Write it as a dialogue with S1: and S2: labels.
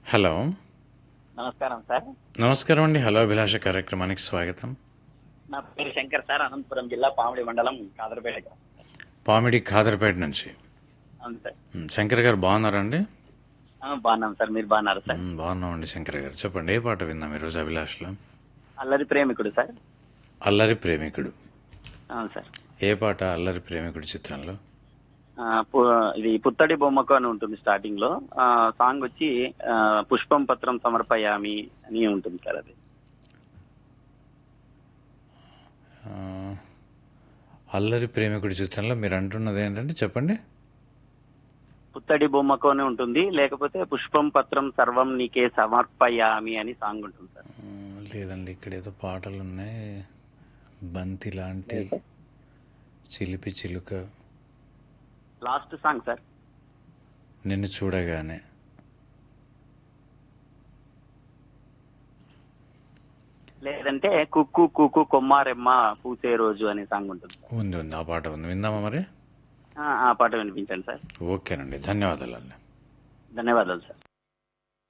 S1: Hello
S2: నమస్కారం sir
S1: నమస్కారం అండి హలో అభిలాష కార్యక్రమానికి స్వాగతం
S2: నా పేరు శంకర్ సార్ అనంతపురం జిల్లా పామిడి మండలం కాదరపేట గ్రామం.
S1: పామిడి ఖాదర్పేట నుంచి
S2: అవును సార్
S1: మ్, శంకర్ గారు బాగున్నారండి
S2: ఆ, బాగున్నాం సార్ మీరు బాగున్నారు సార్
S1: మ్, బాగున్నామండి శంకర్ గారు చెప్పండి ఏ పాట విందాం ఈరోజు అభిలాష్లో
S2: అల్లరి ప్రేమికుడు సార్
S1: అల్లరి ప్రేమికుడు
S2: అవును సార్
S1: ఏ పాట అల్లరి ప్రేమికుడు చిత్రంలో
S2: ఆ, పు- ఇది పుత్తడి బొమ్మకు అని ఉంటుంది స్టార్టింగ్ లో ఆ, సాంగ్ వచ్చి ఆ, పుష్పం పత్రం సమర్పయామి అని ఉంటుంది సార్ అది
S1: ఆ, అల్లరి ప్రేమికుడు చిత్రంలో మీరు అంటున్నది ఏంటంటే చెప్పండి
S2: పుత్తడి బొమ్మకు అని ఉంటుంది లేకపోతే పుష్పం పత్రం సర్వం నీకే సమర్పయామి అని సాంగ్ ఉంటుంది సార్
S1: ఆ, లేదండి ఇక్కడ ఏదో పాటలు ఉన్నాయి బంతి లాంటి చిలిపి చిలుక
S2: లాస్ట్ సాంగ్ సార్
S1: నిన్ను చూడగానే
S2: లేదంటే కుక్కు కుక్కు కొమ్మారెమ్మ పూసే రోజు అనే సాంగ్ ఉంటుంది సార్
S1: ఉంది ఉంది ఆ పాట ఉంది విందామా మరి
S2: ఆ, ఆ పాట వినిపించండి సార్
S1: ఓకేనండి ధన్యవాదాలండి
S2: ధన్యవాదాలు సార్